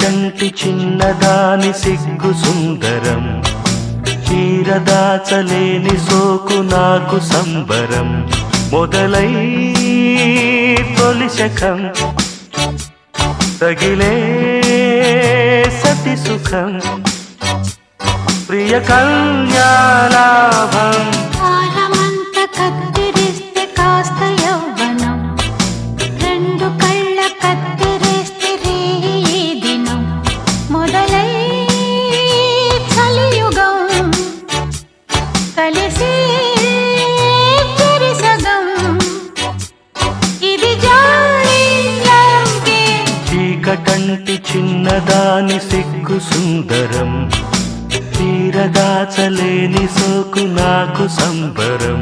కంటి చిన్నదాని సిగ్గు సుందరం చీరదాచలేని సోకు నాకు సంబరం మొదలై తొలి శకం తగిలే సతి సుఖం ప్రియ కన్యాలాభం కాలమంత కత్తిరిస్తే కాస్త యవ్వనం రెండు కళ్ళ కత్తిరేస్తే రేయి ఈ దినం మొదలై చలియుగం కలిసి చెరిసగం ఇది జాలి లంకే చీకటంటి చిన్నదాని సిగ్గు సుందరం తీరదాచలేని సోకు నాకు సంబరం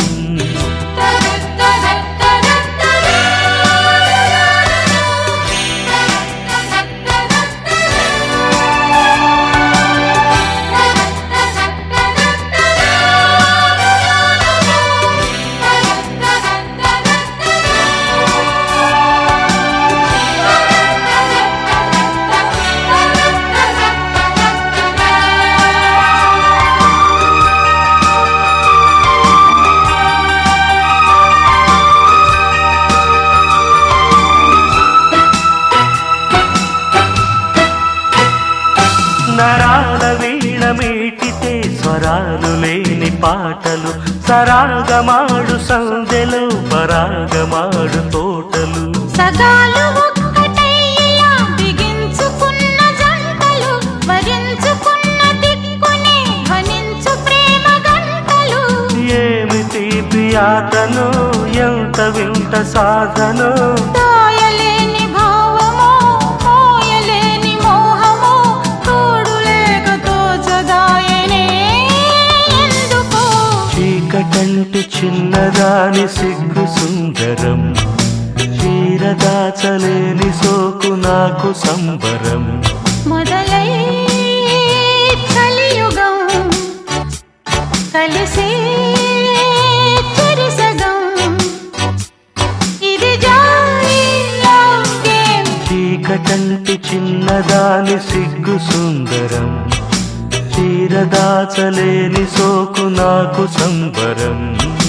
నరాల వీణ మీటితే స్వరాలు లేని పాటలు సరాగమాడు సందెలు పరాగమాడు తోటలు సగాలు ఒక్కటై ఇలా బిగించుకున్న జంటలు వరించుకున్న దిక్కునే ధ్వనించు ప్రేమ గంటలు ఏమి తీపి ఆటను ఎంత వింత సాధను దాయలేని భావమో మోయలేని మోహమో తోడు లేక తోచదాయనే ఎందుకో చీకటంటి చిన్నదాని సిగ్గు సుందరం చీరదాచలేని సోకు నాకు సంబరం మొదలై చలియుగం కలిసి చెరిసగం ఇది జాలి లవ్ గేమ్ చీకటంటి చిన్నదాని సిగ్గు సుందరం చీరదాచలేని సోకు నాకు సంబరం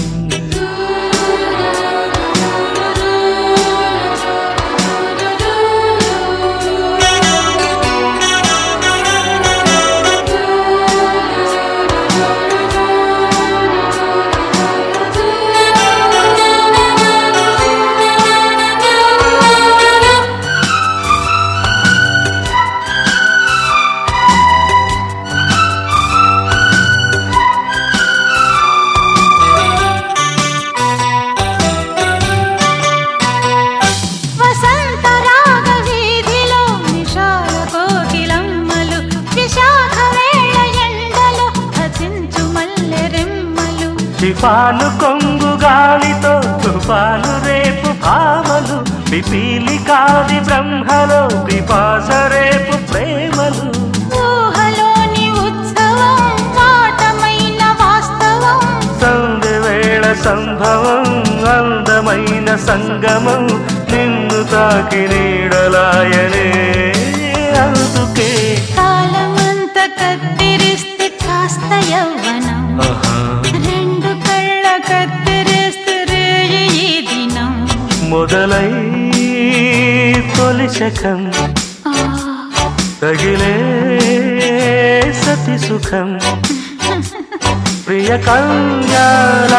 వసంత రాగ వీధిలో నిషాల కోకిలమ్మలు విశాఖ వేళ ఎండలో హసించు మల్లె రెమ్మలు తుఫాను కొంగు గాలితో తుఫాను రేపు భావలు పిపీలి కాది బ్రహ్మలో పిపాస రేపు ప్రేమలు ఊహలోని ఉత్సవం పాఠమైన వాస్తవం సంధ్య వేళ సంభవం అందమైన సంగమం నిన్ను తాకి నీడలాయనే అందుకే కాలమంత కత్తిరిస్తే కాస్త యవ్వనం ఆహా, రెండు కళ్ళ కత్తిరిస్తే రేయి ఈ దినం మొదలై తొలి శకం ఆ, తగిలే సతి సుఖం ప్రియ కన్యాల